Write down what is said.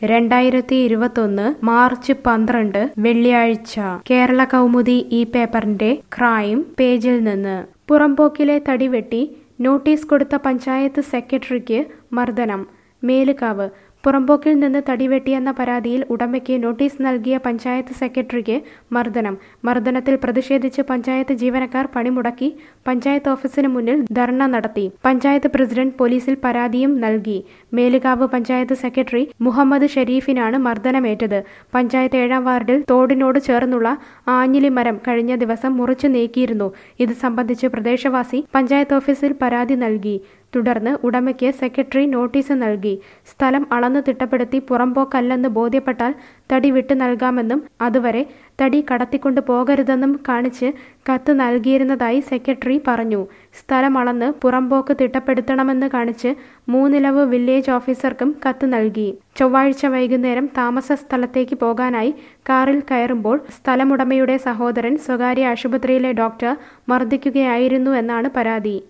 രണ്ടായിരത്തി ഇരുപത്തൊന്ന് മാർച്ച് പന്ത്രണ്ട് വെള്ളിയാഴ്ച കേരള കൗമുദി ഈ പേപ്പറിന്റെ ക്രൈം പേജിൽ നിന്ന് പുറമ്പോക്കിലെ തടിവെട്ടി നോട്ടീസ് കൊടുത്ത പഞ്ചായത്ത് സെക്രട്ടറിക്ക് മർദ്ദനം മേലുകാവ് പുറമ്പോക്കിൽ നിന്ന് തടിവെട്ടിയെന്ന പരാതിയിൽ ഉടമയ്ക്ക് നോട്ടീസ് നൽകിയ പഞ്ചായത്ത് സെക്രട്ടറിക്ക് മർദ്ദനം മർദ്ദനത്തിൽ പ്രതിഷേധിച്ച് പഞ്ചായത്ത് ജീവനക്കാർ പണിമുടക്കി പഞ്ചായത്ത് ഓഫീസിന് മുന്നിൽ ധർണ നടത്തി പഞ്ചായത്ത് പ്രസിഡന്റ് പോലീസിൽ പരാതിയും നൽകി മേലുകാവ് പഞ്ചായത്ത് സെക്രട്ടറി മുഹമ്മദ് ഷരീഫിനാണ് മർദ്ദനമേറ്റത് പഞ്ചായത്ത് ഏഴാം വാർഡിൽ തോടിനോട് ചേർന്നുള്ള ആഞ്ഞിലി മരം കഴിഞ്ഞ ദിവസം മുറിച്ചു നീക്കിയിരുന്നു ഇത് സംബന്ധിച്ച് പ്രദേശവാസി പഞ്ചായത്ത് ഓഫീസിൽ പരാതി നൽകി തുടർന്ന് ഉടമയ്ക്ക് സെക്രട്ടറി നോട്ടീസ് നൽകി സ്ഥലം അളന്ന് തിട്ടപ്പെടുത്തി പുറമ്പോക്കല്ലെന്ന് ബോധ്യപ്പെട്ടാൽ തടി വിട്ടു നൽകാമെന്നും അതുവരെ തടി കടത്തിക്കൊണ്ടു പോകരുതെന്നും കാണിച്ച് കത്ത് നൽകിയിരുന്നതായി സെക്രട്ടറി പറഞ്ഞു സ്ഥലം അളന്ന് പുറമ്പോക്ക് തിട്ടപ്പെടുത്തണമെന്ന് കാണിച്ച് മൂന്നിലവ് വില്ലേജ് ഓഫീസർക്കും കത്ത് നൽകി ചൊവ്വാഴ്ച വൈകുന്നേരം താമസ സ്ഥലത്തേക്ക് പോകാനായി കാറിൽ കയറുമ്പോൾ സ്ഥലമുടമയുടെ സഹോദരൻ സ്വകാര്യ ആശുപത്രിയിലെ ഡോക്ടർ മർദ്ദിക്കുകയായിരുന്നു എന്നാണ് പരാതി